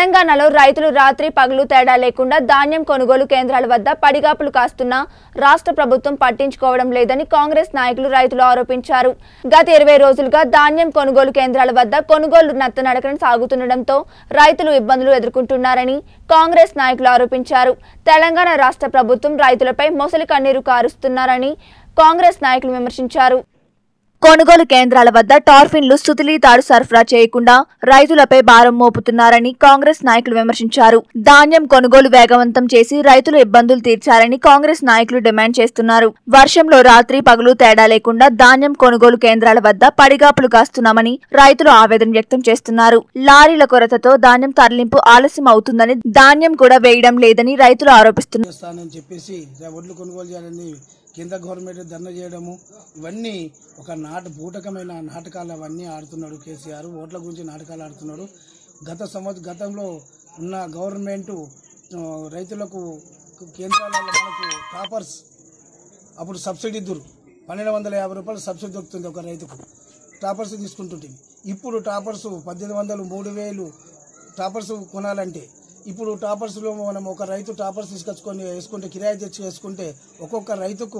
తెలంగాణలో రైతులు రాత్రి పగలు తేడా లేకుండా ధాన్యం కొనుగోలు కేంద్రాల వద్ద పడిగాపులు కాస్తున్నా రాష్ట్ర ప్రభుత్వం పట్టించుకోవడం లేదని కాంగ్రెస్ నాయకులు రైతులు ఆరోపించారు గత ఇరవై రోజులుగా ధాన్యం కొనుగోలు కేంద్రాల వద్ద కొనుగోలు నత్తనడకన సాగుతుండటంతో రైతులు ఇబ్బందులు ఎదుర్కొంటున్నారని కాంగ్రెస్ నాయకులు ఆరోపించారు తెలంగాణ రాష్ట్ర ప్రభుత్వం రైతులపై మొసలి కన్నీరు కారుస్తున్నారని కాంగ్రెస్ నాయకులు విమర్శించారు కొనుగోలు కేంద్రాల వద్ద టార్ఫిన్లు సుతిలీ తాడు సరఫరా చేయకుండా రైతులపై భారం మోపుతున్నారని కాంగ్రెస్ నాయకులు విమర్శించారు ధాన్యం కొనుగోలు వేగవంతం చేసి రైతుల ఇబ్బందులు తీర్చాలని కాంగ్రెస్ నాయకులు డిమాండ్ చేస్తున్నారు వర్షంలో రాత్రి పగలు తేడా లేకుండా ధాన్యం కొనుగోలు కేంద్రాల వద్ద పడిగాపులు కాస్తున్నామని రైతులు ఆవేదన వ్యక్తం చేస్తున్నారు లారీల కొరతతో ధాన్యం తరలింపు ఆలస్యం అవుతుందని ధాన్యం కూడా వేయడం లేదని రైతులు ఆరోపిస్తున్నారు చేస్తానని చెప్పేసి ఒడ్లు కొనుగోలు చేయాలని కేంద్ర గవర్నమెంట్ ధర్నా చేయడము ఇవన్నీ ఒక నాట బూటకమైన నాటకాలు అవన్నీ ఆడుతున్నాడు కేసీఆర్ ఓట్ల గురించి నాటకాలు ఆడుతున్నాడు గత సంవత్సరం గతంలో ఉన్న గవర్నమెంట్ ఆ, రైతులకు కేంద్రాలలో మనకు టాపర్స్ అప్పుడు సబ్సిడీ ఇద్దరు పన్నెండు వందల యాభై రూపాయలు సబ్సిడీ దొరుకుతుంది ఒక రైతుకు టాపర్స్ తీసుకుంటుంటుంది ఇప్పుడు టాపర్స్ పద్దెనిమిది వందలు మూడు వేలు టాపర్స్ కొనాలంటే ఇప్పుడు టాపర్స్లో మనం ఒక రైతు టాపర్స్ తీసుకొచ్చుకొని వేసుకుంటే కిరాయి తెచ్చి వేసుకుంటే ఒక్కొక్క రైతుకు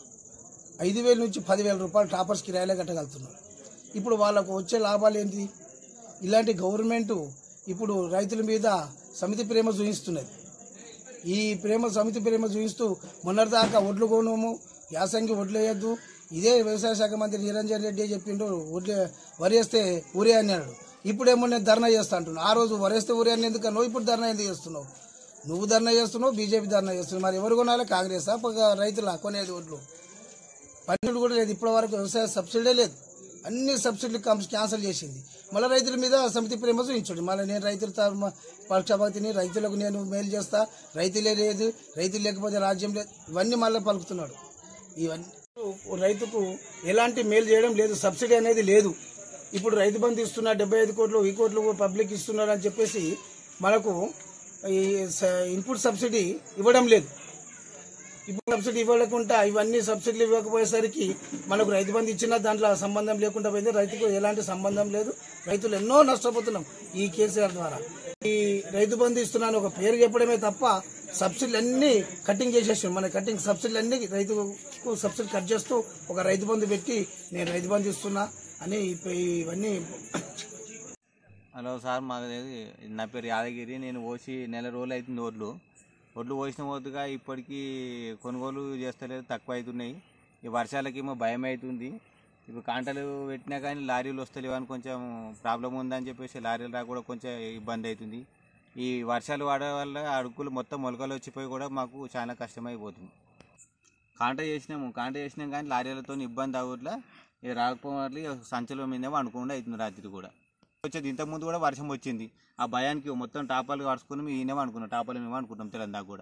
ఐదు వేల నుంచి పదివేల రూపాయలు టాపర్స్ కిరాయిలే కట్టగలుగుతున్నారు ఇప్పుడు వాళ్ళకు వచ్చే లాభాలు ఏంటి ఇలాంటి గవర్నమెంట్ ఇప్పుడు రైతుల మీద సమితి ప్రేమ చూపిస్తున్నది ఈ ప్రేమ సమితి ప్రేమ చూపిస్తూ మొన్నటిదాకా ఒడ్లు కొనుము యాసంగి ఒడ్లు వేయద్దు ఇదే వ్యవసాయ శాఖ మంత్రి నిరంజన్ రెడ్డి చెప్పిండు ఒడ్లు వరేస్తే ఊరే అన్నాడు ఇప్పుడేమో నేను ధర్నా చేస్తా అంటున్నావు ఆ రోజు వరేస్తే ఊరే అని ఎందుకన్నావు ఇప్పుడు ధర్నా ఎందుకు చేస్తున్నావు నువ్వు ధర్నా చేస్తున్నావు బీజేపీ ధర్నా చేస్తున్నావు మరి ఎవరు కొనాలి కాంగ్రెస్ రైతులా కొనేది ఒడ్లు పన్నెండు కూడా లేదు ఇప్పటి వరకు వ్యవసాయ సబ్సిడీ లేదు అన్ని సబ్సిడీలు కం- క్యాన్సిల్ చేసింది మళ్ళీ రైతుల మీద సమితి ప్రేమ చూపించండి మళ్ళీ నేను రైతుల తరఫున పక్షపాతిని రైతులకు నేను మేలు చేస్తా రైతులే లేదు రైతులు లేకపోతే రాజ్యం లేదు ఇవన్నీ మళ్ళీ పలుకుతున్నాడు ఇవన్నీ రైతుకు ఎలాంటి మేలు చేయడం లేదు సబ్సిడీ అనేది లేదు ఇప్పుడు రైతు బంధు ఇస్తున్నా డెబ్బై ఐదు కోట్లు ఈ కోట్లు పబ్లిక్ ఇస్తున్నారు అని చెప్పేసి మనకు ఈ స- ఇన్పుట్ సబ్సిడీ ఇవ్వడం లేదు ఇప్పుడు సబ్సిడీ ఇవ్వకుండా ఇవన్నీ సబ్సిడీలు ఇవ్వకపోయేసరికి మనకు రైతు బంధు ఇచ్చినా దాంట్లో సంబంధం లేకుండా పోయింది రైతుకు ఎలాంటి సంబంధం లేదు రైతులు ఎన్నో నష్టపోతున్నాం ఈ కేసీఆర్ ద్వారా ఈ రైతు బంధు ఇస్తున్నాను ఒక పేరు చెప్పడమే తప్ప సబ్సిడీలు అన్ని కటింగ్ చేసేసాం మన కటింగ్ సబ్సిడీలు అన్ని రైతుకు సబ్సిడీ కట్ చేస్తూ ఒక రైతు బంధు పెట్టి నేను రైతు బంధు ఇస్తున్నా అని ఇప్ప- ఇవన్నీ హలో సార్ మాది నా పేరు యాదగిరి నేను పోసి నెల రోజులు అవుతుంది ఒడ్లు ఒడ్లు పోసిన పోతుగా ఇప్పటికీ కొనుగోలు చేస్తలేదు తక్కువ అవుతున్నాయి ఈ వర్షాలకేమో భయం అవుతుంది ఇప్పుడు కాంటలు పెట్టినా కానీ లారీలు వస్తలేవు అని కొంచెం ప్రాబ్లం ఉందని చెప్పేసి లారీలు రా కూడా కొంచెం ఇబ్బంది అవుతుంది ఈ వర్షాలు పడడం వల్ల అడుగులు మొత్తం మొలకలు వచ్చిపోయి కూడా మాకు చాలా కష్టమైపోతుంది కాంట చేసినాము కాంట చేసినాం కానీ లారీలతో ఇబ్బంది అవ్వట్లా ఇది రాకపోవడం వల్ల ఇక సంచుల మీద వండుకుండా అవుతుంది రాత్రి కూడా వచ్చేది ఇంతకుముందు కూడా వర్షం వచ్చింది ఆ భయానికి మొత్తం టాపాలు కడుచుకుని మేము ఈయనే అనుకున్నాం టాపాలు మేము అనుకుంటాం తెలంగాణ కూడా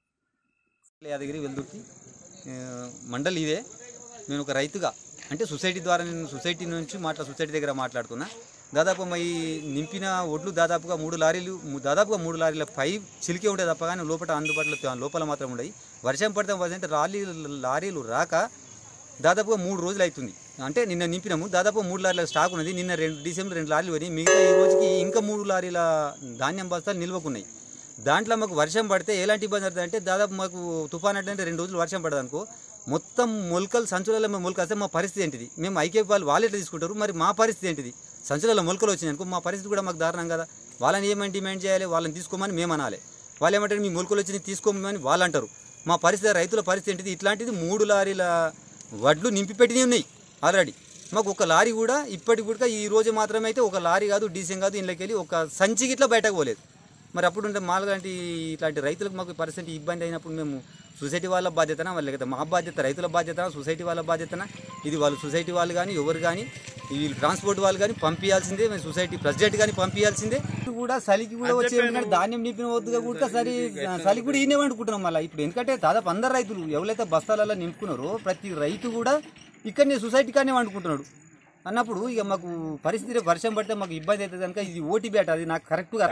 యాదగిరి వెల్దుర్తి ఆ, మండల్ ఇదే నేను ఒక రైతుగా అంటే సొసైటీ ద్వారా నేను సొసైటీ నుంచి మాట్లా సొసైటీ దగ్గర మాట్లాడుతున్నా దాదాపు మా ఈ నింపిన ఒడ్లు దాదాపుగా మూడు లారీలు ము- దాదాపుగా మూడు లారీల పై చిలికే ఉంటాయి తప్ప కానీ లోపల అందుబాటులో లోపల మాత్రం ఉండయి వర్షం పడితే అంటే లారీ లారీలు రాక దాదాపుగా మూడు రోజులు అవుతుంది అంటే నిన్న నింపినాము దాదాపు మూడు లారీల స్టాక్ ఉన్నది నిన్న రెండు డిసెంబర్ రెండు లారీలు పోయి మిగతా ఈ రోజుకి ఇంకా మూడు లారీల ధాన్యం బస్తాలు నిల్వకున్నాయి దాంట్లో మాకు వర్షం పడితే ఎలాంటి ఇబ్బంది అవుతుంది అంటే దాదాపు మాకు తుఫాన్ అంటే రెండు రోజులు వర్షం పడదు అనుకో మొత్తం మొలకలు సంచులలో మేము మొలక వస్తే మా పరిస్థితి ఏంటిది మేము ఐకే వాళ్ళు వాళ్ళు ఎట్లా తీసుకుంటారు మరి మా పరిస్థితి ఏంటిది సంచులలో మొలకలు వచ్చినాయి అనుకో మా పరిస్థితి కూడా మాకు దారుణం కదా వాళ్ళని ఏమని డిమాండ్ చేయాలి వాళ్ళని తీసుకోమని మేము అనాలి వాళ్ళు ఏమంటారు మీ మొలకలు వచ్చినాయి తీసుకోమని వాళ్ళు అంటారు మా పరిస్థితి రైతుల పరిస్థితి ఏంటిది ఇట్లాంటిది మూడు లారీల వడ్లు నింపి పెట్టినవి ఉన్నాయి ఆల్రెడీ మాకు ఒక లారీ కూడా ఇప్పటికి కూడా ఈ రోజు మాత్రమే అయితే ఒక లారీ కాదు డీసీఎం కాదు ఇంట్లోకి వెళ్ళి ఒక సంచికి ఇట్లా బయటకు పోలేదు మరి అప్పుడు ఉంటే మాలాంటి ఇట్లాంటి రైతులకు మాకు పరిస్థితి ఇబ్బంది అయినప్పుడు మేము సొసైటీ వాళ్ళ బాధ్యతనా వాళ్ళ లేకపోతే మా బాధ్యత రైతుల బాధ్యతనా సొసైటీ వాళ్ళ బాధ్యతనా ఇది వాళ్ళు సొసైటీ వాళ్ళు కానీ ఎవరు కానీ వీళ్ళు ట్రాన్స్పోర్ట్ వాళ్ళు కానీ పంపించాల్సిందే మేము సొసైటీ ప్రెసిడెంట్ కానీ పంపించాల్సిందే ఇప్పుడు కూడా చలికి కూడా వచ్చే ఎందుకంటే ధాన్యం నింపిన వద్దుగా కూడా సరి చలి కూడా ఈయనే వండుకుంటున్నాం మళ్ళీ ఇప్పుడు ఎందుకంటే దాదాపు అందరు రైతులు ఎవరైతే బస్తాలలో నింపుకున్నారో ప్రతి రైతు కూడా ఇక్కడనే సొసైటీ కానీ వండుకుంటున్నాడు అన్నప్పుడు ఇక మాకు పరిస్థితి వర్షం పడితే మాకు ఇబ్బంది అవుతుంది కనుక ఇది ఓటీ బ్యాట్ అది నాకు కరెక్ట్గా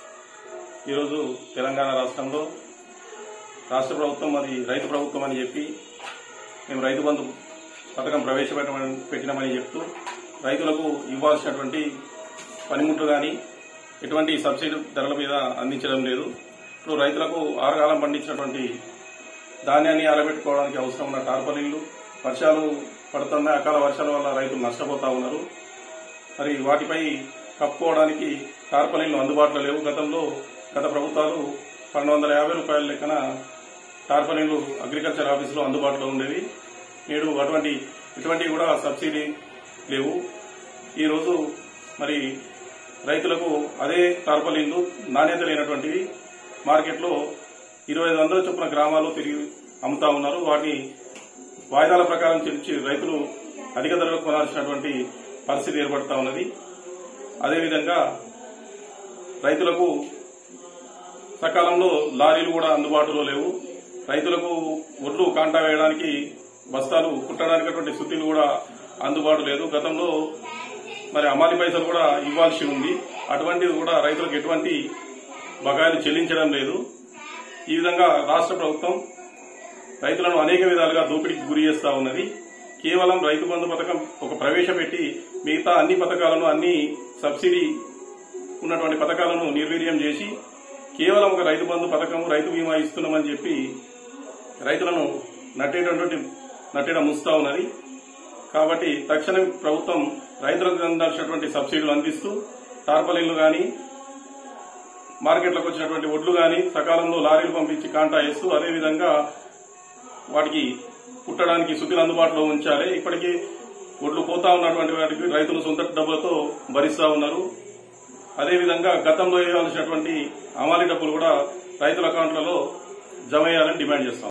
ఈరోజు తెలంగాణ రాష్ట్రంలో రాష్ట్ర ప్రభుత్వం మరి రైతు ప్రభుత్వం అని చెప్పి మేము రైతు బంధు పథకం ప్రవేశపెట్టమని పెట్టినామని చెప్తూ రైతులకు ఇవ్వాల్సినటువంటి పనిముట్లు కానీ ఎటువంటి సబ్సిడీ ధరల మీద అందించడం లేదు ఇప్పుడు రైతులకు ఆరుగాలం పండించినటువంటి ధాన్యాన్ని ఆరబెట్టుకోవడానికి అవసరం ఉన్న టార్పలిన్లు వర్షాలు పడుతున్నాయి అకాల వర్షాల వల్ల రైతులు నష్టపోతా ఉన్నారు మరి వాటిపై కప్పుకోవడానికి టార్పలిన్లు అందుబాటులో లేవు గతంలో గత ప్రభుత్వాలు పన్నెండు వందల యాభై రూపాయల లెక్కన టార్పలిన్లు అగ్రికల్చర్ ఆఫీసులో అందుబాటులో ఉండేవి నేడు అటువంటి ఇటువంటివి కూడా సబ్సిడీ లేవు ఈరోజు మరి రైతులకు అదే టార్పలిన్లు నాణ్యత లేనటువంటివి మార్కెట్లో ఇరవై ఐదు వందల చొప్పున గ్రామాల్లో తిరిగి అమ్ముతా ఉన్నారు వాటిని వాయిదాల ప్రకారం చెల్లించి రైతులు అధిక ధరలకు కొనాల్సినటువంటి పరిస్థితి ఏర్పడతా ఉన్నది అదేవిధంగా రైతులకు సకాలంలో లారీలు కూడా అందుబాటులో లేవు రైతులకు ఒడ్లు కాంటా వేయడానికి బస్తాలు కుట్టడానికి శుద్ధిలు కూడా అందుబాటు లేదు గతంలో మరి అమాలి పైసలు కూడా ఇవ్వాల్సి ఉంది అటువంటిది కూడా రైతులకు ఎటువంటి బకాయిలు చెల్లించడం లేదు ఈ విధంగా రాష్ట్ర ప్రభుత్వం రైతులను అనేక విధాలుగా దోపిడీకి గురి చేస్తా ఉన్నది కేవలం రైతు బంధు పథకం ఒక ప్రవేశపెట్టి మిగతా అన్ని పథకాలను అన్ని సబ్సిడీ ఉన్నటువంటి పథకాలను నిర్వీర్యం చేసి కేవలం ఒక రైతు బంధు పథకం రైతు బీమా ఇస్తున్నామని చెప్పి రైతులను నట్టేటటువంటి నట్టేట ముస్తా ఉన్నది కాబట్టి తక్షణం ప్రభుత్వం రైతులకు అందాల్సినటువంటి సబ్సిడీలు అందిస్తూ టార్పలిన్లు గాని మార్కెట్లకు వచ్చినటువంటి ఒడ్లు గాని సకాలంలో లారీలు పంపించి కాంటా వేస్తూ అదేవిధంగా వాటికి కుట్టడానికి శుద్ధిని అందుబాటులో ఉంచాలి ఇప్పటికీ ఒడ్లు పోతా ఉన్నటువంటి వాటికి రైతులు సొంత డబ్బులతో భరిస్తా ఉన్నారు అదేవిధంగా గతంలో వేయాల్సినటువంటి అమాలి డబ్బులు కూడా రైతుల అకౌంట్లలో జమ చేయాలని డిమాండ్ చేస్తాం